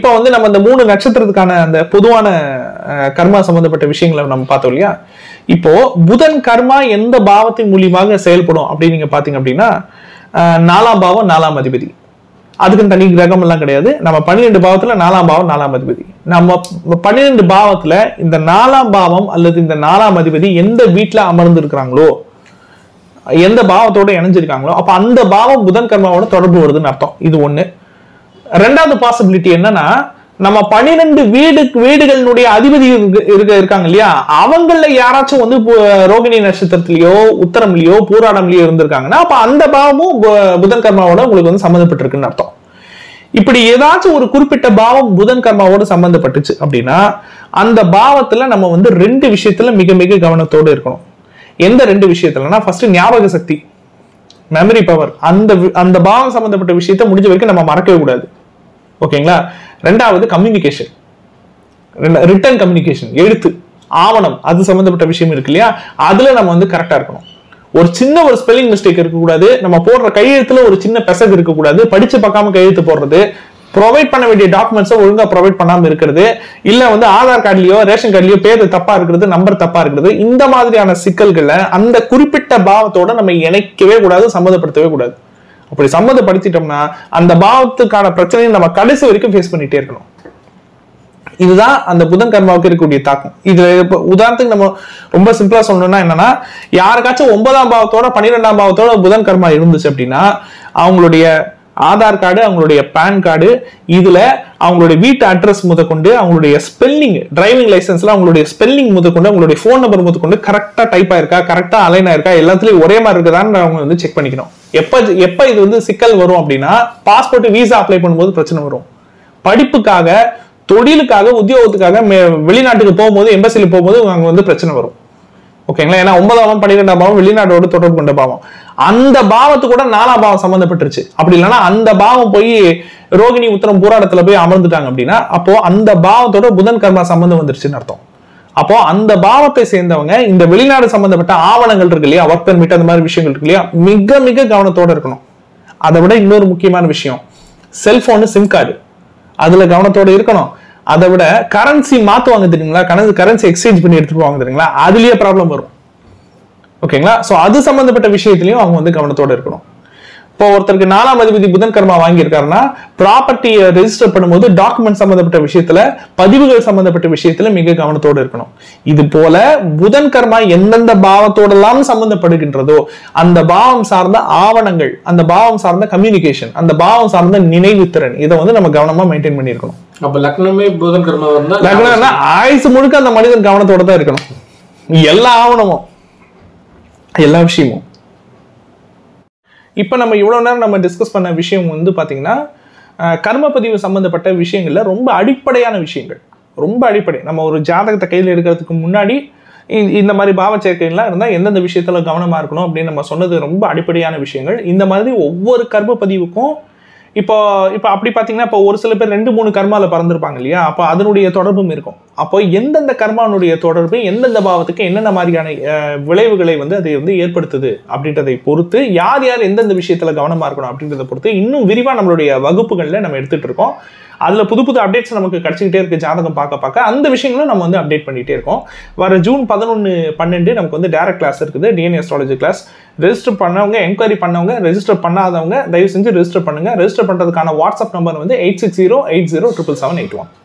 இப்போ வந்து நம்ம இந்த மூணு நட்சத்திரத்துக்கான அந்த பொதுவான அஹ், கர்மா சம்பந்தப்பட்ட விஷயங்களை நம்ம பார்த்தோம் இல்லையா இப்போ புதன் கர்மா எந்த பாவத்தின் மூலியமாக செயல்படும் அப்படின்னு நீங்க பாத்தீங்க அப்படின்னா அஹ், நாலாம் பாவம் நாலாம் அதிபதி அதுக்குன்னு தனி கிரகம் எல்லாம் கிடையாது நம்ம பன்னிரெண்டு பாவத்துல நாலாம் பாவம் நாலாம் அதிபதி நம்ம பன்னிரெண்டு பாவத்துல இந்த நாலாம் பாவம் அல்லது இந்த நாலாம் அதிபதி எந்த வீட்டுல அமர்ந்து இருக்கிறாங்களோ எந்த பாவத்தோட இணைஞ்சிருக்காங்களோ அப்ப அந்த பாவம் புதன் கர்மாவோட தொடர்பு வருதுன்னு அர்த்தம் இது ஒண்ணு ரெண்டாவது பாசிபிலிட்டி என்னன்னா நம்ம பன்னிரெண்டு வீடு வீடுகளினுடைய அதிபதி இருக்கு- இருக்க இருக்காங்க இல்லையா அவங்கள யாராச்சும் வந்து பு- ரோகிணி நட்சத்திரத்திலயோ உத்தரம்லயோ பூராடம்லயோ இருந்திருக்காங்கன்னா அப்ப அந்த பாவமும் பு- புதன் கர்மாவோட உங்களுக்கு வந்து சம்மந்தப்பட்டிருக்குன்னு அர்த்தம் இப்படி ஏதாச்சும் ஒரு குறிப்பிட்ட பாவம் புதன் கர்மாவோட சம்பந்தப்பட்டுச்சு அப்படின்னா அந்த பாவத்துல நம்ம வந்து ரெண்டு விஷயத்துல மிக மிக கவனத்தோடு இருக்கணும் எந்த ரெண்டு விஷயத்துலன்னா ஃபர்ஸ்ட் ஞாபக சக்தி மெமரி பவர் அந்த வி- அந்த பாவம் சம்பந்தப்பட்ட விஷயத்த முடிஞ்ச வரைக்கும் நம்ம மறக்கவே கூடாது ஓகேங்களா ரெண்டாவது கம்யூனிகேஷன் ரிட்டர்ன் கம்யூனிகேஷன் எழுத்து ஆவணம் அது சம்பந்தப்பட்ட விஷயம் இருக்கு இல்லையா அதுல நம்ம வந்து கரெக்டா இருக்கணும் ஒரு சின்ன ஒரு ஸ்பெல்லிங் மிஸ்டேக் இருக்கக்கூடாது நம்ம போடுற கையெழுத்துல ஒரு சின்ன பெசகு இருக்கக்கூடாது படிச்சு பார்க்காம கையெழுத்து போடுறது ப்ரொவைட் பண்ண வேண்டிய டாக்குமெண்ட்ஸை ஒழுங்கா ப்ரொவைட் பண்ணாம இருக்கிறது இல்ல வந்து ஆதார் கார்டுலயோ ரேஷன் கார்டுலயோ பேர் தப்பா இருக்கிறது நம்பர் தப்பா இருக்கிறது இந்த மாதிரியான சிக்கல்களை அந்த குறிப்பிட்ட பாவத்தோட நம்ம இணைக்கவே கூடாது சம்மந்தப்படுத்தவே கூடாது அப்படி சம்மந்தப்படுத்திட்டோம்னா அந்த பாவத்துக்கான பிரச்சனையை நம்ம கடைசி வரைக்கும் ஃபேஸ் பண்ணிட்டே இருக்கணும் இதுதான் அந்த புதன் கர்மாவுக்கு இருக்கக்கூடிய தாக்கம் இதுல இப்ப உதாரணத்துக்கு நம்ம ரொம்ப சிம்பிளா சொல்லணும்னா என்னன்னா யாருக்காச்சும் ஒன்பதாம் பாவத்தோட பன்னிரெண்டாம் பாவத்தோட புதன் கர்மா இருந்துச்சு அப்படின்னா அவங்களுடைய ஆதார் கார்டு அவங்களுடைய பேன் கார்டு இதுல அவங்களுடைய வீட்டு அட்ரஸ் முதற்கொண்டு அவங்களுடைய ஸ்பெல்லிங் டிரைவிங் லைசன்ஸ்ல அவங்களுடைய ஸ்பெல்லிங் முதற்கொண்டு அவங்களுடைய ஃபோன் நம்பர் முதற்கொண்டு கரெக்டா டைப் ஆயிருக்கா கரெக்டா அலைன் ஆயிருக்கா எல்லாத்துலயும் ஒரே மாதிரி இருக்குதான்னு அவங்க வந்து செக் பண்ணிக்கணும் எப்ப எப்ப இது வந்து சிக்கல் வரும் அப்படின்னா பாஸ்போர்ட் வீசா அப்ளை பண்ணும்போது பிரச்சனை வரும் படிப்புக்காக தொழிலுக்காக உத்தியோகத்துக்காக மே- வெளிநாட்டுக்கு போகும்போது எம்பசில போகும்போது அங்க வந்து பிரச்சனை வரும் ஓகேங்களா ஏன்னா ஒன்பதாம் பாவம் பன்னிரெண்டாம் பாவம் வெளிநாட்டோட தொடர்பு கொண்ட பாவம் அந்த பாவத்து கூட நாலாம் பாவம் சம்பந்தப்பட்டுருச்சு அப்படி இல்லைன்னா அந்த பாவம் போய் ரோகிணி உத்தரம் போராட்டத்துல போய் அமர்ந்துட்டாங்க அப்படின்னா அப்போ அந்த பாவத்தோட புதன் கர்மா சம்பந்தம் வந்துருச்சுன்னு அர்த்தம் அப்போ அந்த பாவத்தை சேர்ந்தவங்க இந்த வெளிநாடு சம்பந்தப்பட்ட ஆவணங்கள் இருக்கு இல்லையா ஒர்க் பெர்மிட் அந்த மாதிரி விஷயங்கள் இருக்கு இல்லையா மிக மிக கவனத்தோட இருக்கணும் அதை விட இன்னொரு முக்கியமான விஷயம் செல்போனு சிம் கார்டு அதுல கவனத்தோட இருக்கணும் அதை விட கரன்சி மாத்துவாங்க தெரியுங்களா கரன்சி எக்ஸ்சேஞ்ச் பண்ணி எடுத்துட்டு போவாங்க தெரியுங்களா அதுலயே ப்ராப்ளம் வரும் ஓகேங்களா சோ அது சம்பந்தப்பட்ட விஷயத்திலயும் அவங்க வந்து கவனத்தோட இருக்கணும் இப்போ ஒருத்தருக்கு நாலாம் அதிபதி புதன் கர்மா வாங்கியிருக்காருன்னா ப்ராப்பர்ட்டியை ரெஜிஸ்டர் பண்ணும்போது டாக்குமெண்ட் சம்பந்தப்பட்ட விஷயத்துல பதிவுகள் சம்பந்தப்பட்ட விஷயத்துல மிக கவனத்தோடு இருக்கணும் இது போல புதன் கர்மா எந்தெந்த பாவத்தோடெல்லாம் சம்பந்தப்படுகின்றதோ அந்த பாவம் சார்ந்த ஆவணங்கள் அந்த பாவம் சார்ந்த கம்யூனிகேஷன் அந்த பாவம் சார்ந்த நினைவுத்திறன் இதை வந்து நம்ம கவனமா மெயின்டைன் பண்ணியிருக்கணும் அப்ப லக்னமே புதன் கர்மா இருந்தா லக்னம்னா ஆயுசு முழுக்க அந்த மனிதன் கவனத்தோட தான் இருக்கணும் எல்லா ஆவணமும் எல்லா விஷயமும் இப்போ நம்ம இவ்வளோ நேரம் நம்ம டிஸ்கஸ் பண்ண விஷயம் வந்து பார்த்தீங்கன்னா அஹ், கர்மப்பதிவு சம்மந்தப்பட்ட விஷயங்கள்ல ரொம்ப அடிப்படையான விஷயங்கள் ரொம்ப அடிப்படை நம்ம ஒரு ஜாதகத்தை கையில் எடுக்கிறதுக்கு முன்னாடி இ- இந்த மாதிரி பாவ சேர்க்கைகள்லாம் இருந்தால் எந்தெந்த விஷயத்துல கவனமா இருக்கணும் அப்படின்னு நம்ம சொன்னது ரொம்ப அடிப்படையான விஷயங்கள் இந்த மாதிரி ஒவ்வொரு கர்மப்பதிவுக்கும் இப்போ இப்போ அப்படி பார்த்தீங்கன்னா இப்போ ஒரு சில பேர் ரெண்டு மூணு கர்மால பறந்துருப்பாங்க இல்லையா அப்போ அதனுடைய தொடர்பும் இருக்கும் அப்போ எந்தெந்த கர்மானுடைய தொடர்பு எந்தெந்த பாவத்துக்கு என்னென்ன மாதிரியான அஹ், விளைவுகளை வந்து அதை வந்து ஏற்படுத்துது அப்படின்றதை பொறுத்து யார் யார் எந்தெந்த விஷயத்துல கவனமா இருக்கணும் அப்படின்றத பொறுத்து இன்னும் விரிவா நம்மளுடைய வகுப்புகள்ல நம்ம எடுத்துட்டு இருக்கோம் அதுல புது புது அப்டேட்ஸ் நமக்கு கிடைச்சிக்கிட்டே இருக்கு ஜாதகம் பார்க்க பார்க்க அந்த விஷயங்களும் நம்ம வந்து அப்டேட் பண்ணிட்டே இருக்கோம் வர ஜூன் பதினொன்று பன்னெண்டு நமக்கு வந்து டேரக்ட் கிளாஸ் இருக்குது டிஎன்ஏ அஸ்ட்ராலஜி கிளாஸ் ரெஜிஸ்டர் பண்ணவங்க என்கொயரி பண்ணவங்க ரெஜிஸ்டர் பண்ணாதவங்க தயவு செஞ்சு ரெஜிஸ்டர் பண்ணுங்க ரெஜிஸ்டர் பண்றதுக்கான வாட்ஸ்அப் நம்பர் வந்து eight six zero eight zero triple seven eight one